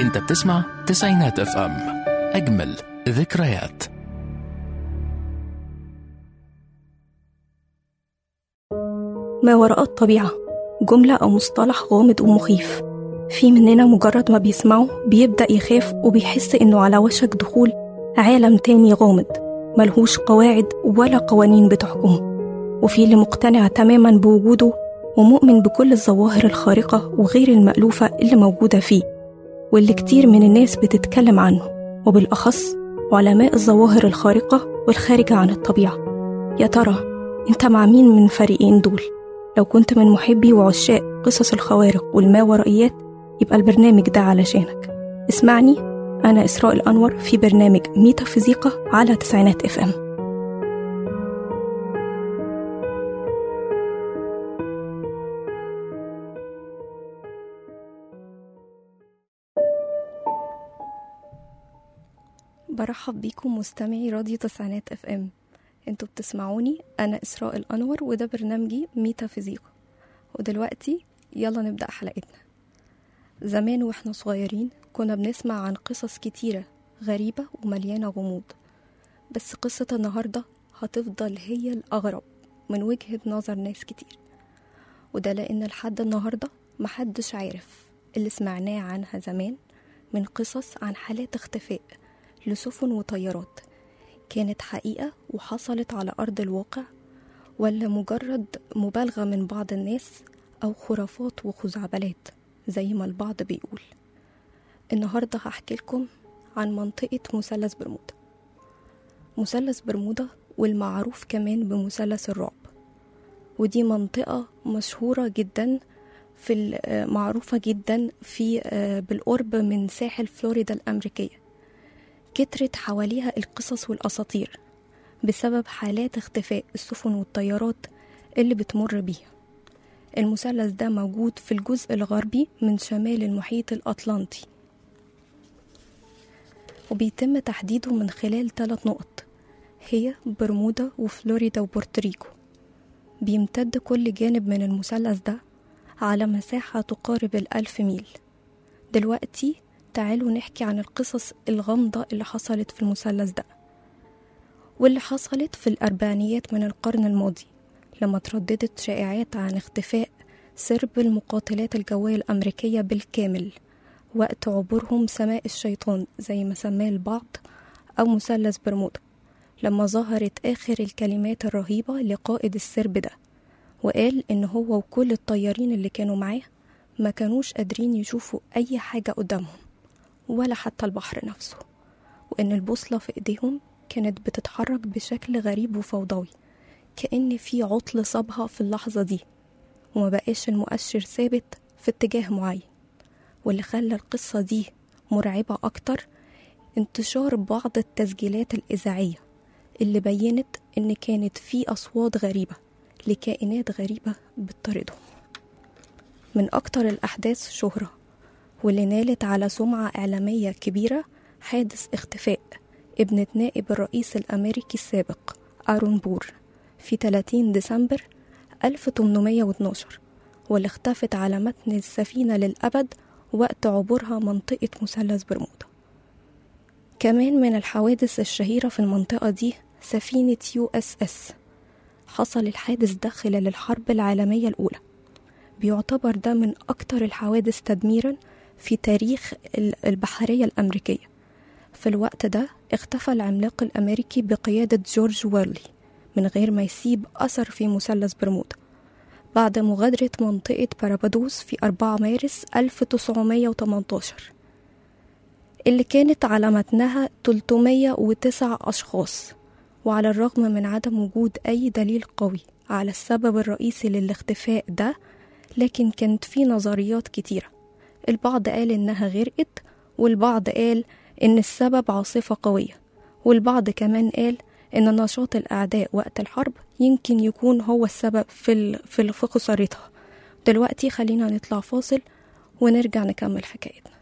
انت بتسمع تسعينات اف ام اجمل ذكريات ما وراء الطبيعة جملة أو مصطلح غامض ومخيف في مننا مجرد ما بيسمعه بيبدأ يخاف وبيحس إنه على وشك دخول عالم تاني غامض ملهوش قواعد ولا قوانين بتحكمه وفي اللي مقتنع تماما بوجوده ومؤمن بكل الظواهر الخارقة وغير المألوفة اللي موجودة فيه واللي كتير من الناس بتتكلم عنه وبالأخص علماء الظواهر الخارقة والخارجة عن الطبيعة يا ترى انت مع مين من الفريقين دول؟ لو كنت من محبي وعشاق قصص الخوارق والماورائيات يبقى البرنامج ده علشانك اسمعني أنا إسراء الأنور في برنامج ميتا فيزيقا على تسعينات اف ام برحب بيكم مستمعي راديو تسعينات اف ام انتوا بتسمعوني انا اسراء الانور وده برنامجي ميتا فيزيقا ودلوقتي يلا نبدا حلقتنا زمان واحنا صغيرين كنا بنسمع عن قصص كتيره غريبه ومليانه غموض بس قصه النهارده هتفضل هي الاغرب من وجهه نظر ناس كتير وده لان لحد النهارده محدش عارف اللي سمعناه عنها زمان من قصص عن حالات اختفاء لسفن وطيارات كانت حقيقة وحصلت على أرض الواقع ولا مجرد مبالغة من بعض الناس أو خرافات وخزعبلات زي ما البعض بيقول النهاردة هحكي لكم عن منطقة مثلث برمودا مثلث برمودا والمعروف كمان بمثلث الرعب ودي منطقة مشهورة جدا في معروفة جدا في بالقرب من ساحل فلوريدا الأمريكية كترت حواليها القصص والأساطير بسبب حالات اختفاء السفن والطيارات اللي بتمر بيها المثلث ده موجود في الجزء الغربي من شمال المحيط الأطلنطي وبيتم تحديده من خلال ثلاث نقط هي برمودا وفلوريدا وبورتوريكو بيمتد كل جانب من المثلث ده على مساحة تقارب الألف ميل دلوقتي تعالوا نحكي عن القصص الغامضة اللي حصلت في المثلث ده واللي حصلت في الأربعينيات من القرن الماضي لما ترددت شائعات عن اختفاء سرب المقاتلات الجوية الأمريكية بالكامل وقت عبورهم سماء الشيطان زي ما سماه البعض أو مثلث برمودا لما ظهرت آخر الكلمات الرهيبة لقائد السرب ده وقال إن هو وكل الطيارين اللي كانوا معاه ما كانوش قادرين يشوفوا أي حاجة قدامهم ولا حتى البحر نفسه وإن البوصلة في إيديهم كانت بتتحرك بشكل غريب وفوضوي كأن في عطل صابها في اللحظة دي وما بقاش المؤشر ثابت في اتجاه معين واللي خلى القصة دي مرعبة أكتر انتشار بعض التسجيلات الإذاعية اللي بينت إن كانت في أصوات غريبة لكائنات غريبة بتطاردهم من أكتر الأحداث شهرة واللي نالت على سمعة إعلامية كبيرة حادث اختفاء ابنة نائب الرئيس الأمريكي السابق آرون بور في 30 ديسمبر 1812 واللي اختفت على متن السفينة للأبد وقت عبورها منطقة مثلث برمودا كمان من الحوادث الشهيرة في المنطقة دي سفينة يو اس اس حصل الحادث ده خلال الحرب العالمية الأولى بيعتبر ده من أكتر الحوادث تدميرا في تاريخ البحرية الأمريكية في الوقت ده اختفى العملاق الأمريكي بقيادة جورج ويرلي من غير ما يسيب أثر في مثلث برمودا بعد مغادرة منطقة بارابادوس في 4 مارس 1918 اللي كانت على متنها 309 أشخاص وعلى الرغم من عدم وجود أي دليل قوي على السبب الرئيسي للاختفاء ده لكن كانت في نظريات كتيرة البعض قال إنها غرقت والبعض قال إن السبب عاصفة قوية والبعض كمان قال إن نشاط الأعداء وقت الحرب يمكن يكون هو السبب في في خسارتها دلوقتي خلينا نطلع فاصل ونرجع نكمل حكايتنا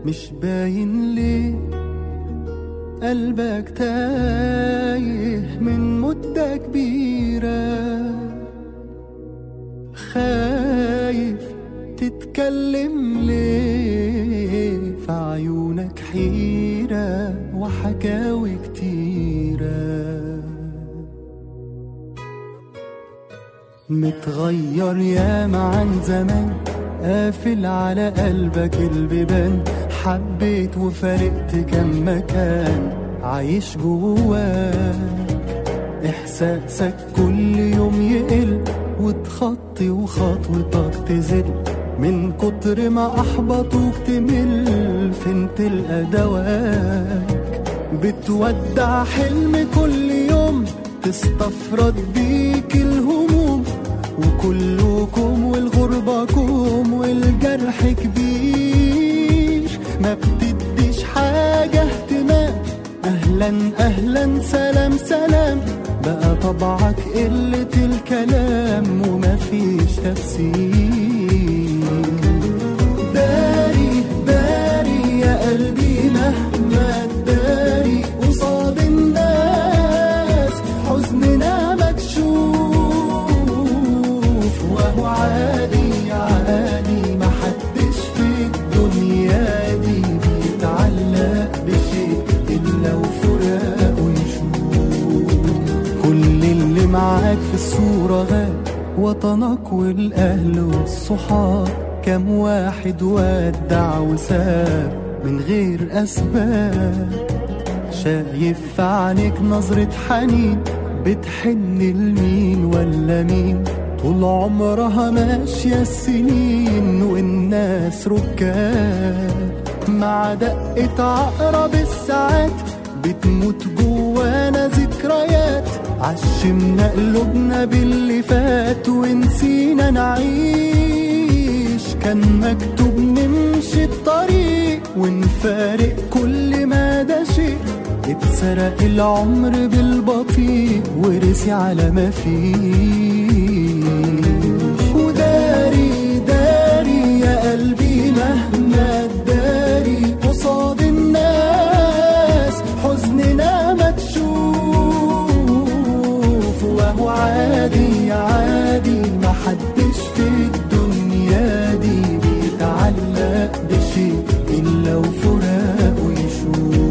مش باين ليه قلبك تايه من مدة كبيرة خايف تتكلم ليه في عيونك حيرة وحكاوي كتيرة متغير ياما عن زمان قافل على قلبك البيبان حبيت وفارقت كم مكان عايش جواك احساسك كل يوم يقل وتخطي وخطوتك تزل من كتر ما احبطوك تمل فين تلقى دواك بتودع حلم كل يوم تستفرد بيك الهموم وكلكم والغربة كوم والجرح كبير ما بتديش حاجة اهتمام أهلا أهلا سلام سلام بقى طبعك قلة الكلام ومفيش تفسير داري داري يا قلبي مهما تداري قصاد الناس حزننا مكشوف وهو عادي عادي محدش في الدنيا دي بيتعلق بشيء إلا وفراقه يشوف كل اللي معاك في الصورة غاب وطنك والأهل والصحاب كم واحد ودع وساب من غير أسباب شايف في عينيك نظرة حنين بتحن لمين ولا مين طول عمرها ماشية السنين والناس ركاب مع دقة عقرب الساعات بتموت جوانا ذكريات عشمنا قلوبنا باللي فات ونسينا نعيش كان مكتوب نمشي الطريق ونفارق كل ما ده شيء اتسرق العمر بالبطيء ورسي على ما فيه وداري داري يا قلبي مهما تداري قصاد الناس حزننا ما تشوف وهو عادي عادي ما حدش في الدنيا دي بيتعلق بشيء إلا وفراقه يشوف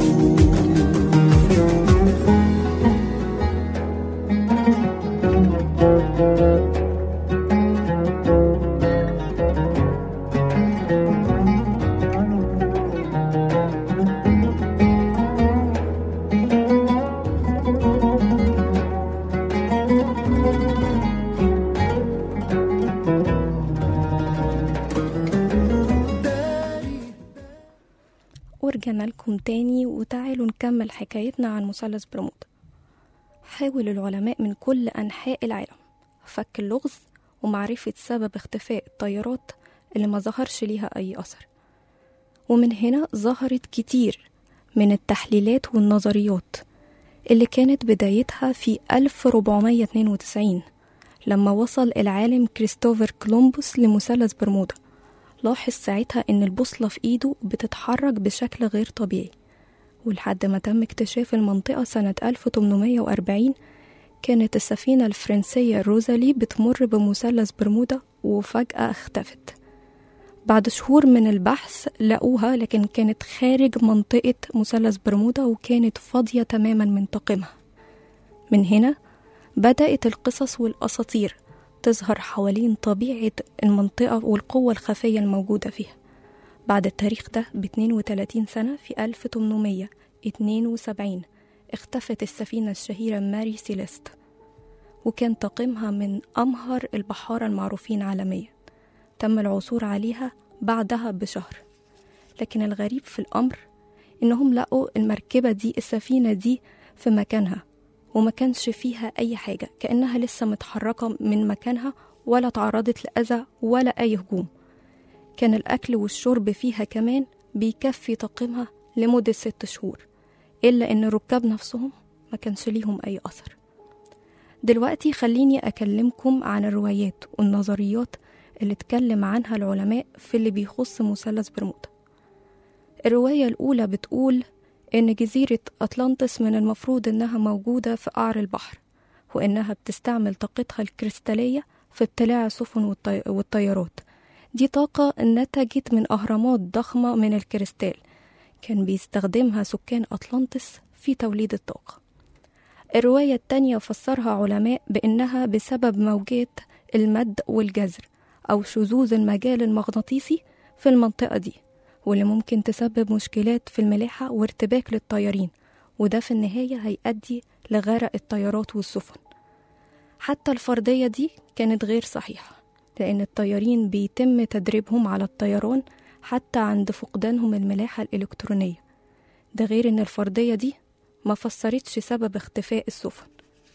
ورجعنا لكم تاني وتعالوا نكمل حكايتنا عن مثلث برمودا حاول العلماء من كل أنحاء العالم فك اللغز ومعرفة سبب اختفاء الطيارات اللي ما ظهرش ليها أي أثر ومن هنا ظهرت كتير من التحليلات والنظريات اللي كانت بدايتها في 1492 لما وصل العالم كريستوفر كولومبوس لمثلث برمودا لاحظ ساعتها إن البوصلة في إيده بتتحرك بشكل غير طبيعي ولحد ما تم اكتشاف المنطقة سنة 1840 كانت السفينة الفرنسية روزالي بتمر بمثلث برمودا وفجأة اختفت بعد شهور من البحث لقوها لكن كانت خارج منطقة مثلث برمودا وكانت فاضية تماما من طاقمها من هنا بدأت القصص والأساطير تظهر حوالين طبيعة المنطقة والقوة الخفية الموجودة فيها بعد التاريخ ده ب 32 سنة في 1872 اختفت السفينة الشهيرة ماري سيليست وكان طاقمها من أمهر البحارة المعروفين عالميا تم العثور عليها بعدها بشهر لكن الغريب في الأمر إنهم لقوا المركبة دي السفينة دي في مكانها وما كانش فيها أي حاجة كأنها لسه متحركة من مكانها ولا تعرضت لأذى ولا أي هجوم كان الأكل والشرب فيها كمان بيكفي طاقمها لمدة ست شهور إلا إن الركاب نفسهم ما كانش ليهم أي أثر دلوقتي خليني أكلمكم عن الروايات والنظريات اللي اتكلم عنها العلماء في اللي بيخص مثلث برمودا الرواية الأولى بتقول إن جزيرة أطلانتس من المفروض إنها موجودة في قعر البحر وإنها بتستعمل طاقتها الكريستالية في ابتلاع السفن والطي... والطيارات دي طاقة نتجت من أهرامات ضخمة من الكريستال كان بيستخدمها سكان أطلانتس في توليد الطاقة الرواية التانية فسرها علماء بأنها بسبب موجات المد والجزر أو شذوذ المجال المغناطيسي في المنطقة دي واللي ممكن تسبب مشكلات في الملاحة وارتباك للطيارين وده في النهاية هيؤدي لغرق الطيارات والسفن حتى الفرضية دي كانت غير صحيحة لأن الطيارين بيتم تدريبهم على الطيران حتى عند فقدانهم الملاحة الإلكترونية ده غير إن الفرضية دي ما فسرتش سبب اختفاء السفن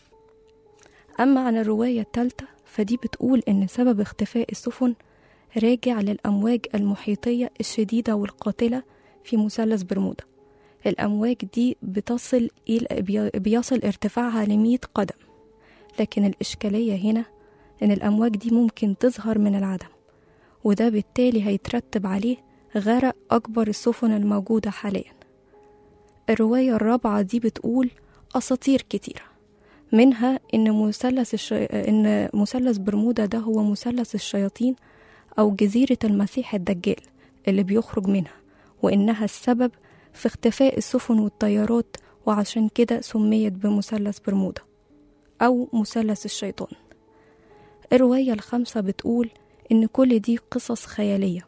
أما عن الرواية التالتة فدي بتقول إن سبب اختفاء السفن راجع للأمواج المحيطية الشديدة والقاتلة في مثلث برمودا الأمواج دي بتصل إلى بي- بيصل ارتفاعها لمية قدم لكن الإشكالية هنا إن الأمواج دي ممكن تظهر من العدم وده بالتالي هيترتب عليه غرق أكبر السفن الموجودة حاليا الرواية الرابعة دي بتقول أساطير كتيرة منها إن مثلث الشي... إن مثلث برمودا ده هو مثلث الشياطين أو جزيرة المسيح الدجال اللي بيخرج منها وإنها السبب في اختفاء السفن والطيارات وعشان كده سميت بمثلث برمودا أو مثلث الشيطان الرواية الخامسة بتقول إن كل دي قصص خيالية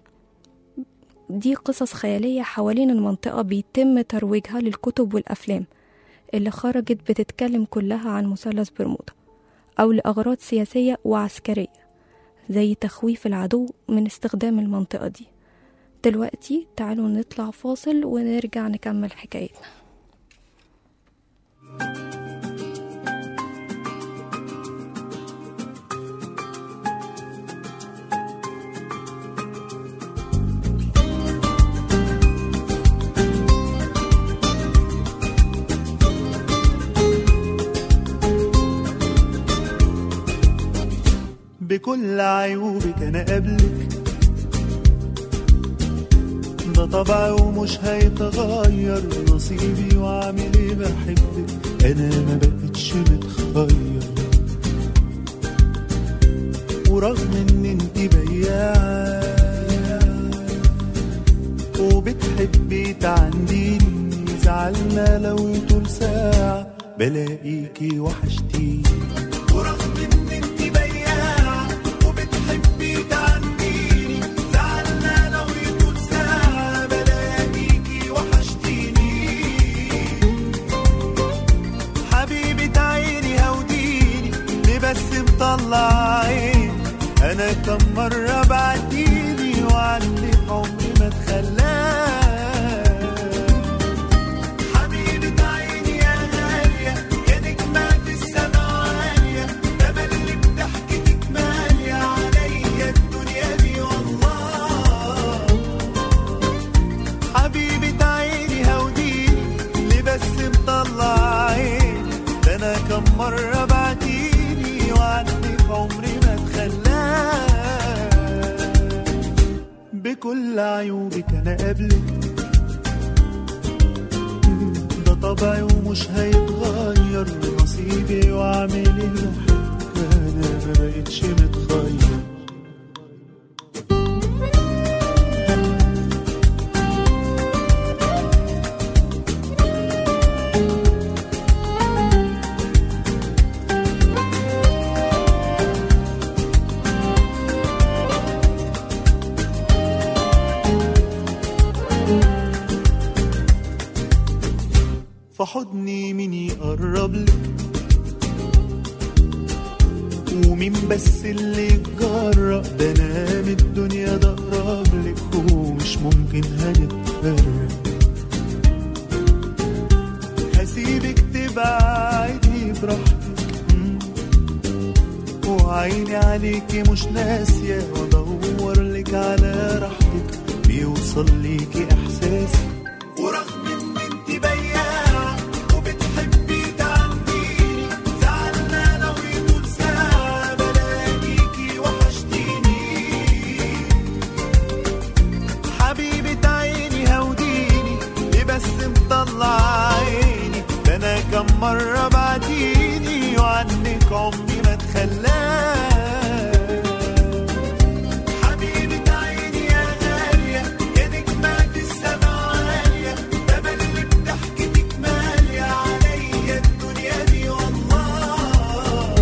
دي قصص خيالية حوالين المنطقة بيتم ترويجها للكتب والأفلام اللي خرجت بتتكلم كلها عن مثلث برمودا أو لأغراض سياسية وعسكرية زي تخويف العدو من استخدام المنطقة دي دلوقتي تعالوا نطلع فاصل ونرجع نكمل حكايتنا بكل عيوبك انا قبلك ده طبعي ومش هيتغير نصيبي وعامل ايه بحبك انا ما بقتش متخير ورغم ان انت بياعة وبتحبي تعنديني زعلنا لو يطول ساعة بلاقيكي وحشتيني ورغم ان انت بياعة وبتحبي تعنديني زعلنا لو يطول ساعة بلاقيكي وحشتيني حبيبة عيني هوديني ليه بس مطلع عيني انا كم مرة بعديني وعندي عمري ما اتخلاك حبيبة عيني يا غالية يا نجمة في السما عالية تملي بضحكتك مالية عليا الدنيا دي والله حبيبة عيني هوديني ليه بس مطلع عيني ده انا كم مرة بعتيني وعنك عمري ما اتخلاك بكل عيوبك انا قبلك ده طبعي ومش هيتغير نصيبي واعمل ايه بحبك انا ما بقتش متخير في حضني مين يقرب لك ومين بس اللي يتجرأ ده انا من الدنيا ده اقرب لك ومش ممكن هنتفرق هسيبك تبعدي براحتك مم. وعيني عليكي مش ناسية وادور لك على راحتك بيوصل ليكي احساسي ورغم ان انت بياعة وبتحبي تعنديني زعلنا لو يطول ساعة بلاقيكي وحشتيني حبيبة عيني هوديني كم مرة بعديني وعنك عمري ما اتخلى حبيبة عيني يا غالية يا نجمة في السما عالية تملي بضحكتك مالية عليا الدنيا دي والله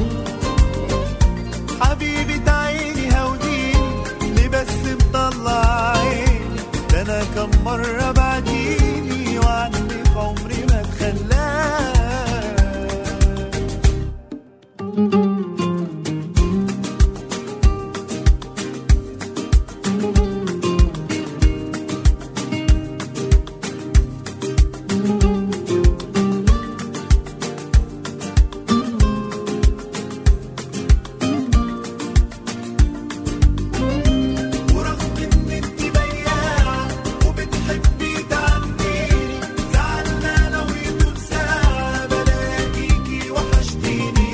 حبيبة عيني هوديني ليه بس مطلع عيني ده انا كم مرة بعديني وعنك عمري ما اتخلى ورغم ان انت بياعة وبتحبي تعميني زعلانة ويطول ساعة بلاقيكي وحشتيني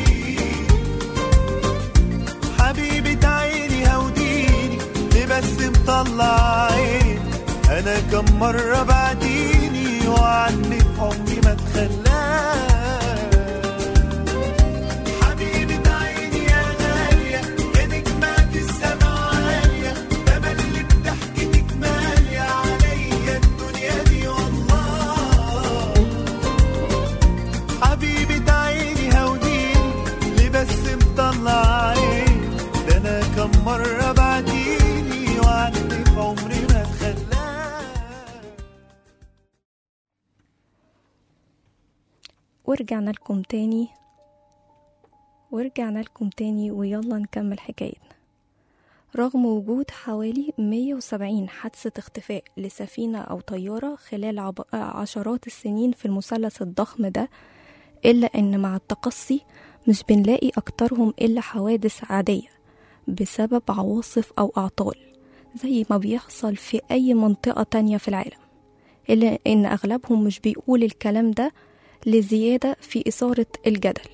حبيبة عيني هوديني ليه بس مطلع عيني انا كم مرة بعديني وعنك عمري ما اتخلى حبيبة عيني يا غالية يا نجمة في السما عالية تملي بضحكتك مالية عليا الدنيا دي والله حبيبة عيني هوديني ليه بس مطلع عيني ده انا كم مرة بعديني وعنك عمري ما اتخلى ورجعنا لكم تاني ورجعنا لكم تاني ويلا نكمل حكايتنا رغم وجود حوالي 170 حادثة اختفاء لسفينة أو طيارة خلال عب... عشرات السنين في المثلث الضخم ده إلا إن مع التقصي مش بنلاقي أكترهم إلا حوادث عادية بسبب عواصف أو أعطال زي ما بيحصل في أي منطقة تانية في العالم إلا إن أغلبهم مش بيقول الكلام ده لزيادة في إثارة الجدل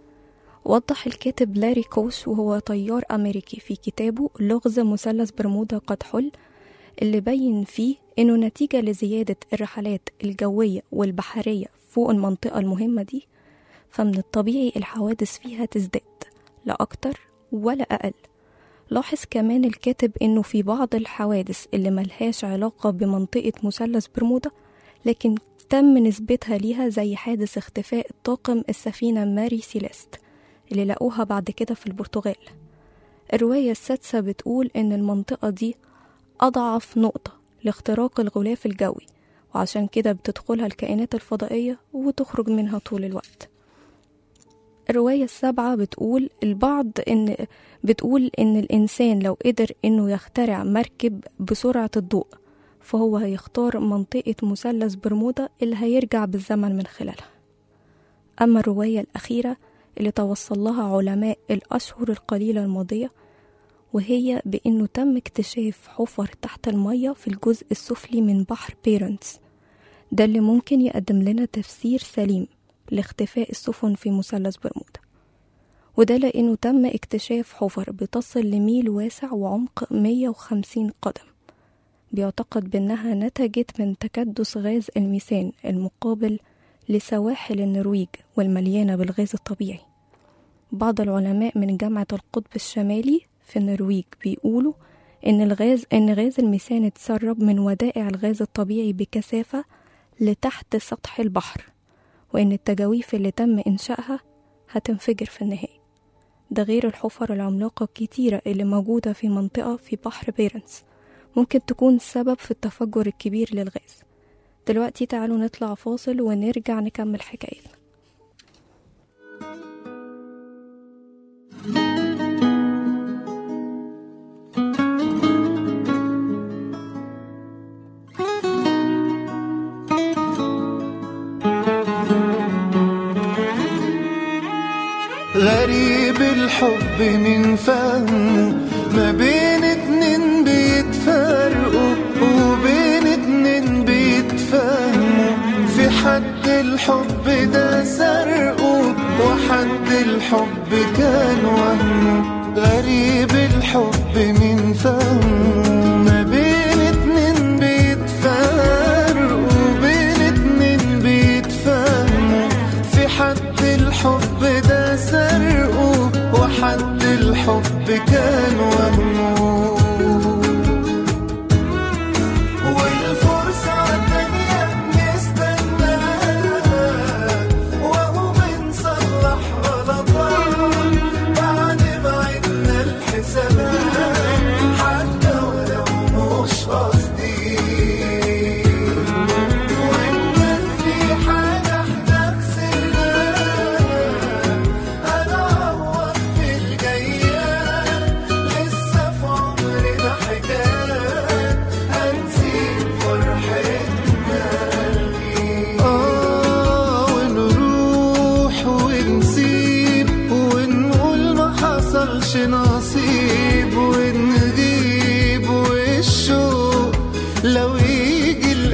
وضح الكاتب لاري كوش وهو طيار أمريكي في كتابه لغز مثلث برمودا قد حل اللي بين فيه إنه نتيجة لزيادة الرحلات الجوية والبحرية فوق المنطقة المهمة دي فمن الطبيعي الحوادث فيها تزداد لا أكتر ولا أقل لاحظ كمان الكاتب إنه في بعض الحوادث اللي ملهاش علاقة بمنطقة مثلث برمودا لكن تم نسبتها ليها زي حادث اختفاء طاقم السفينة ماري سيليست اللي لقوها بعد كده في البرتغال الرواية السادسة بتقول إن المنطقة دي أضعف نقطة لاختراق الغلاف الجوي وعشان كده بتدخلها الكائنات الفضائية وتخرج منها طول الوقت الرواية السابعة بتقول البعض إن بتقول إن الإنسان لو قدر إنه يخترع مركب بسرعة الضوء فهو هيختار منطقة مثلث برمودا اللي هيرجع بالزمن من خلالها أما الرواية الأخيرة اللي توصل لها علماء الأشهر القليلة الماضية وهي بأنه تم اكتشاف حفر تحت المية في الجزء السفلي من بحر بيرنتس ده اللي ممكن يقدم لنا تفسير سليم لاختفاء السفن في مثلث برمودا وده لأنه تم اكتشاف حفر بتصل لميل واسع وعمق 150 قدم بيعتقد بأنها نتجت من تكدس غاز الميثان المقابل لسواحل النرويج والمليانة بالغاز الطبيعي بعض العلماء من جامعة القطب الشمالي في النرويج بيقولوا إن الغاز إن غاز الميثان اتسرب من ودائع الغاز الطبيعي بكثافة لتحت سطح البحر وإن التجاويف اللي تم إنشائها هتنفجر في النهاية ده غير الحفر العملاقة الكتيرة اللي موجودة في منطقة في بحر بيرنس ممكن تكون سبب في التفجر الكبير للغاز دلوقتي تعالوا نطلع فاصل ونرجع نكمل حكايتنا غريب الحب من فهمه ما بين اتنين بيتفرقوا وبين اتنين بيتفهموا في حد الحب ده سرقه وحد الحب كان وهمه غريب الحب من فهمه ما بين اتنين بيتفرقوا وبين اتنين بيتفهموا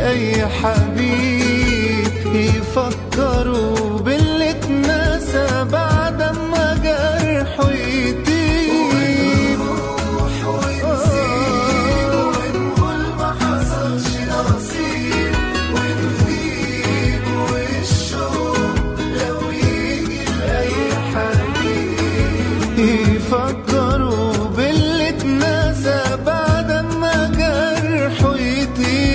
أي حبيب يفكروا باللي اتنسى بعد ما جرحه يطيب ونروح ونسيب ونقول ما حصلش نصيب ونغيب والشوق لو يجي لأي حبيب يفكروا باللي اتنسى بعد ما جرحه يطيب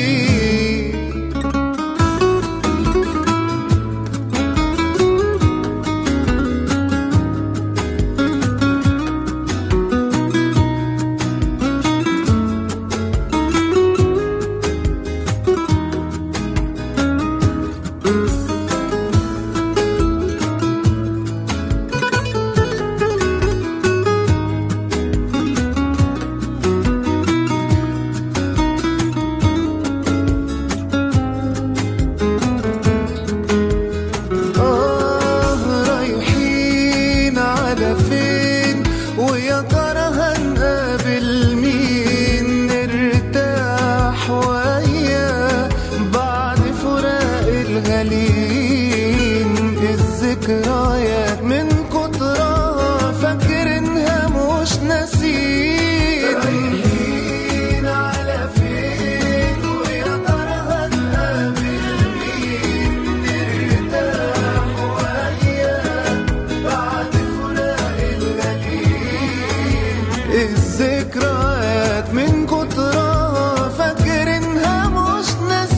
آه رايحين على فين ويا ترى هنقابل مين نرتاح وياه بعد فراق الغالين الذكريات من كترها فاكرينها مش ناسين رايحين على فين ويا ترى هنقابل مين نرتاح وياه بعد فراق الغالين الذكريات من كترها فاكرينها مش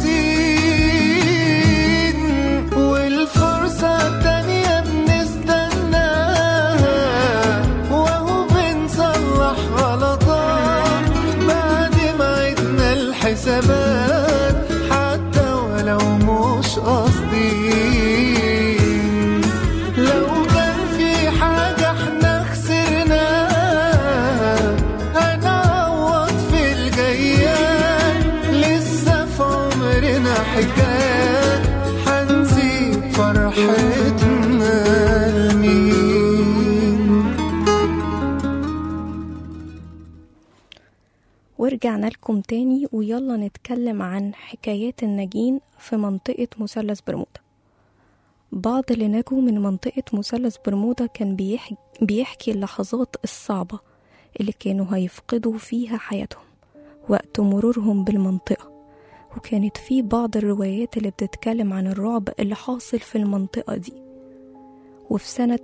ناسين والفرصة التانية بنستناها وهو بنصلح غلطات بعد ما عدنا الحسابات حتى ولو مش قاصدين لو كان في حاجة احنا خسرناها هنعوض في الجيات لسه في عمرنا حكايات هنسيب فرحتنا لمين ورجعنا لكم تاني ويلا نتكلم عن حكايات الناجين في منطقة مثلث برمودا بعض اللي نجوا من منطقة مثلث برمودا كان بيحكي, بيحكي اللحظات الصعبة اللي كانوا هيفقدوا فيها حياتهم وقت مرورهم بالمنطقة وكانت في بعض الروايات اللي بتتكلم عن الرعب اللي حاصل في المنطقة دي وفي سنة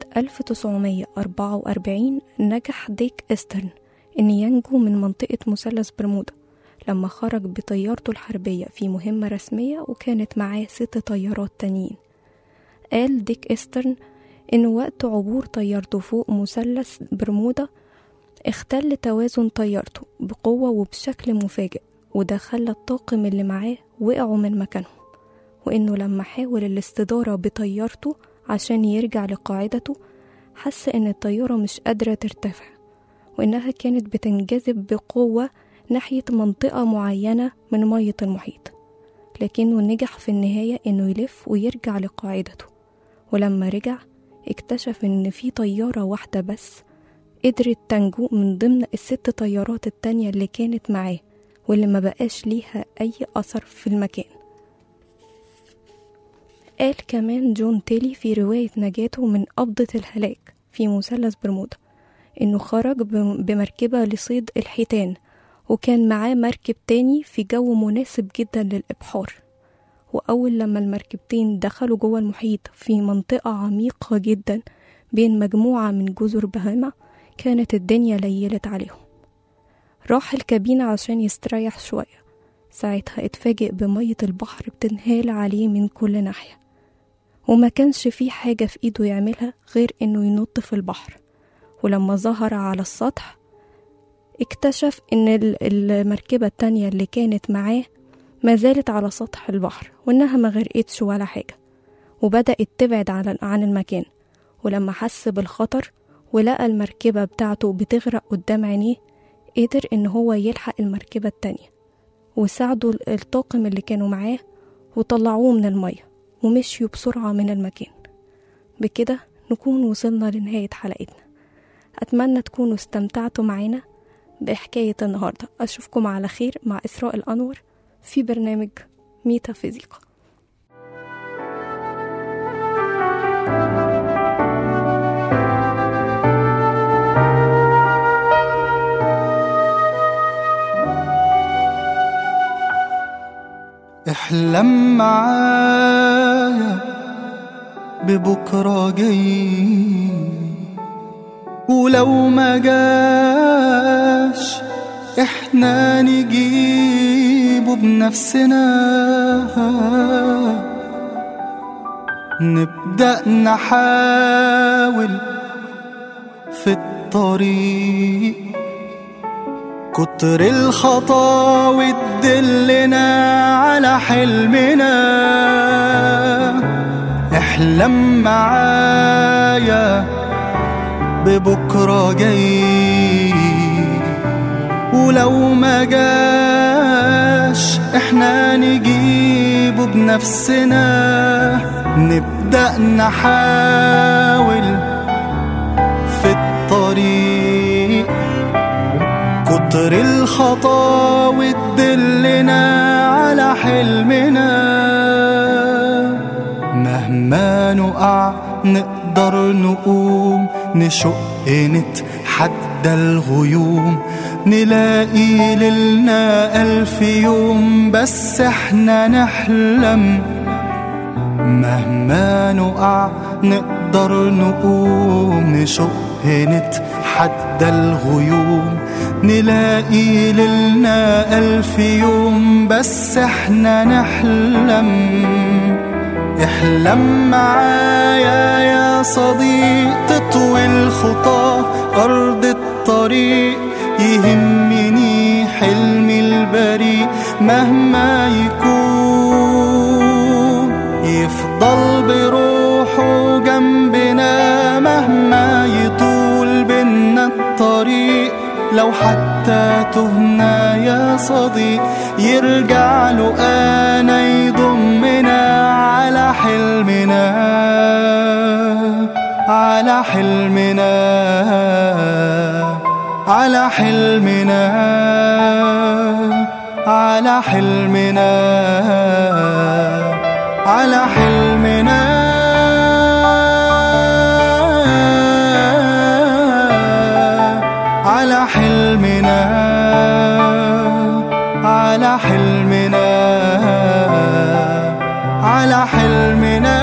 1944 نجح ديك إسترن إن ينجو من منطقة مثلث برمودا لما خرج بطيارته الحربية في مهمة رسمية وكانت معاه ست طيارات تانيين قال ديك إسترن إن وقت عبور طيارته فوق مثلث برمودا اختل توازن طيارته بقوة وبشكل مفاجئ وده خلى الطاقم اللي معاه وقعوا من مكانهم وإنه لما حاول الاستدارة بطيارته عشان يرجع لقاعدته حس إن الطيارة مش قادرة ترتفع وإنها كانت بتنجذب بقوة ناحية منطقة معينة من مية المحيط لكنه نجح في النهاية إنه يلف ويرجع لقاعدته ولما رجع اكتشف إن في طيارة واحدة بس قدرت تنجو من ضمن الست طيارات التانية اللي كانت معاه واللي ما بقاش ليها أي أثر في المكان قال كمان جون تيلي في رواية نجاته من قبضة الهلاك في مثلث برمودا إنه خرج بم- بمركبة لصيد الحيتان وكان معاه مركب تاني في جو مناسب جدا للإبحار وأول لما المركبتين دخلوا جوه المحيط في منطقة عميقة جدا بين مجموعة من جزر بهاما كانت الدنيا ليلت عليهم راح الكابينة عشان يستريح شوية ساعتها اتفاجئ بمية البحر بتنهال عليه من كل ناحية وما كانش فيه حاجة في إيده يعملها غير إنه ينط في البحر ولما ظهر على السطح اكتشف إن ال- المركبة التانية اللي كانت معاه ما زالت على سطح البحر وإنها ما غرقتش ولا حاجة وبدأت تبعد عن عن المكان ولما حس بالخطر ولقى المركبة بتاعته بتغرق قدام عينيه قدر إن هو يلحق المركبة التانية وساعدوا ال- الطاقم اللي كانوا معاه وطلعوه من المية ومشيوا بسرعة من المكان بكده نكون وصلنا لنهاية حلقتنا أتمنى تكونوا استمتعتوا معانا بحكاية النهاردة أشوفكم على خير مع إسراء الأنور في برنامج ميتافيزيقا احلم معايا ببكرة جاي ولو ما جاش احنا نجيبه بنفسنا نبدأ نحاول في الطريق كتر الخطاوي تدلنا على حلمنا احلم معايا ببكرة جاي ولو ما جاش احنا نجيبه بنفسنا نبدأ نحاول في الطريق كتر الخطاوي تدلنا على حلمنا مهما نقع نقدر نقوم نشق نتحدى الغيوم نلاقي ليلنا ألف يوم بس احنا نحلم مهما نقع نقدر نقوم نشق نتحدى الغيوم نلاقي ليلنا ألف يوم بس احنا نحلم احلم معايا يا صديق تطوي الخطى أرض الطريق يهمني حلمي البريء مهما يكون يفضل بروحه جنبنا مهما يطول بينا الطريق لو حتى تهنا يا صديق يرجع له انا يضمنا على حلمنا على حلمنا على حلمنا على حلمنا على حلمنا على حلمنا على حلمنا على حلمنا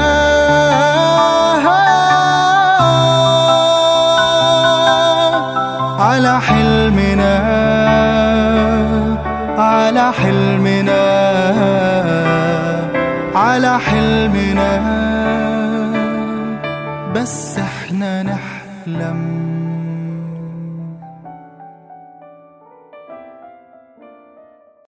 على حلمنا على حلمنا على حلمنا بس احنا نحلم